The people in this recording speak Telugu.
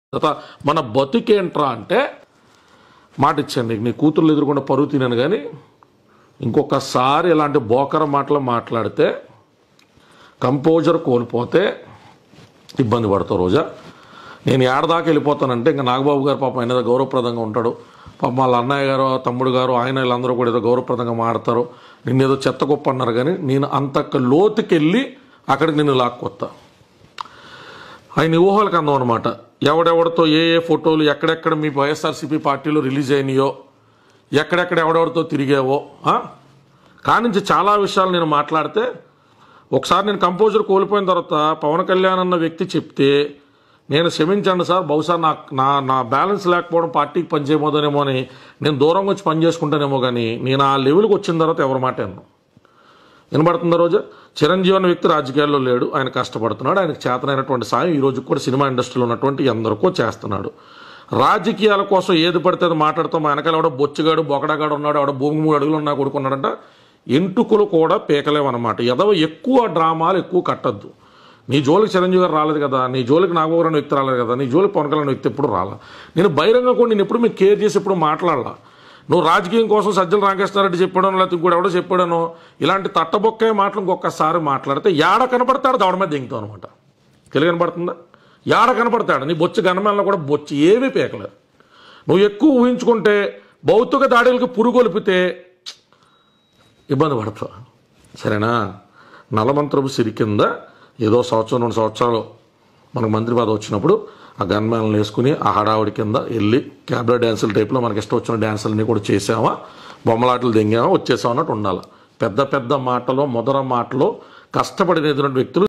తర్వాత మన బతుకేంట్రా అంటే మాట ఇచ్చాను నీకు నీ కూతుర్లు ఎదురుకుండా పరువు తినాను కానీ ఇంకొకసారి ఇలాంటి బోకర మాటలు మాట్లాడితే కంపోజర్ కోల్పోతే ఇబ్బంది పడతావు రోజా నేను ఏడదాకా వెళ్ళిపోతానంటే ఇంకా నాగబాబు గారు పాపం ఆయన ఏదో గౌరవప్రదంగా ఉంటాడు పాపం వాళ్ళ అన్నయ్య గారు తమ్ముడు గారు ఆయన వీళ్ళందరూ కూడా ఏదో గౌరవప్రదంగా మాడతారు నిన్ను ఏదో చెత్త గొప్ప అన్నారు కానీ నేను అంత లోతుకెళ్ళి అక్కడికి నిన్ను లాక్కొత్తా ఆయన ఊహలకు అందం అనమాట ఎవడెవడితో ఏ ఏ ఫోటోలు ఎక్కడెక్కడ మీ వైఎస్ఆర్సీపీ పార్టీలో రిలీజ్ అయినాయో ఎక్కడెక్కడ ఎవడెవడితో తిరిగావో ఆ? కానించి చాలా విషయాలు నేను మాట్లాడితే ఒకసారి నేను కంపోజర్ కోల్పోయిన తర్వాత పవన్ కళ్యాణ్ అన్న వ్యక్తి చెప్తే నేను క్షమించండి సార్ బహుశా నా నా నా బ్యాలెన్స్ లేకపోవడం పార్టీకి పనిచేయబోదనేమో అని నేను దూరంగా వచ్చి పని చేసుకుంటానేమో కానీ నేను ఆ లెవెల్కి వచ్చిన తర్వాత ఎవరి మాట వినను వినబడుతుందా రోజు చిరంజీవి అనే వ్యక్తి రాజకీయాల్లో లేడు ఆయన కష్టపడుతున్నాడు ఆయనకు చేతనైనటువంటి సాయం ఈ రోజు కూడా సినిమా ఇండస్ట్రీలో ఉన్నటువంటి ఎందరికో చేస్తున్నాడు రాజకీయాల కోసం ఏది పడితే అది మాట్లాడుతాం మా వెనకాల ఎవడో బొచ్చుగాడు బొకడగాడు ఉన్నాడు ఎవడో భూమి మూడు అడుగులు ఉన్నా కొడుకున్నాడంట ఎంటుకలు కూడా పీకలేమన్నమాట ఎదవ ఎక్కువ డ్రామాలు ఎక్కువ కట్టద్దు నీ జోలికి చిరంజీవి గారు రాలేదు కదా నీ జోలికి నాగోగర్ అనే వ్యక్తి రాలేదు కదా నీ జోలికి పవన్ కళ్యాణ్ అనే వ్యక్తి ఎప్పుడు రాలా నేను బహిరంగ కూడా నేను ఎప్పుడు మీకు కేర్ చేసి ఎప్పుడు మాట్లాడాల నువ్వు రాజకీయం కోసం సజ్జల రామకృష్ణారెడ్డి చెప్పాడో లేకపోతే ఇంకోటి ఎవడో చెప్పాడనో ఇలాంటి తట్టబొక్కే మాటలు ఇంకొకసారి మాట్లాడితే యాడ కనపడతాడు దవడ మీద దింగుతావు అనమాట తెలుగు కనపడుతుందా యాడ కనపడతాడు నీ బొచ్చు గనమేళ్ళలో కూడా బొచ్చు ఏమీ పీకలేదు నువ్వు ఎక్కువ ఊహించుకుంటే భౌతిక దాడులకు పురుగొలిపితే ఇబ్బంది పడతావు సరేనా నలమంత్రపు సిరి కింద ఏదో సంవత్సరం రెండు సంవత్సరాలు మనకు మంత్రి పదవి వచ్చినప్పుడు ఆ గన్మ్యాన్లు వేసుకుని ఆ హడావుడి కింద వెళ్ళి క్యాబ్రా డ్యాన్సుల టైప్లో మనకి ఇష్టం వచ్చిన డ్యాన్సులన్నీ కూడా చేసామా బొమ్మలాటలు దింగామా వచ్చేసాం అన్నట్టు ఉండాలి పెద్ద పెద్ద మాటలో మొదల మాటలో కష్టపడిన వ్యక్తులు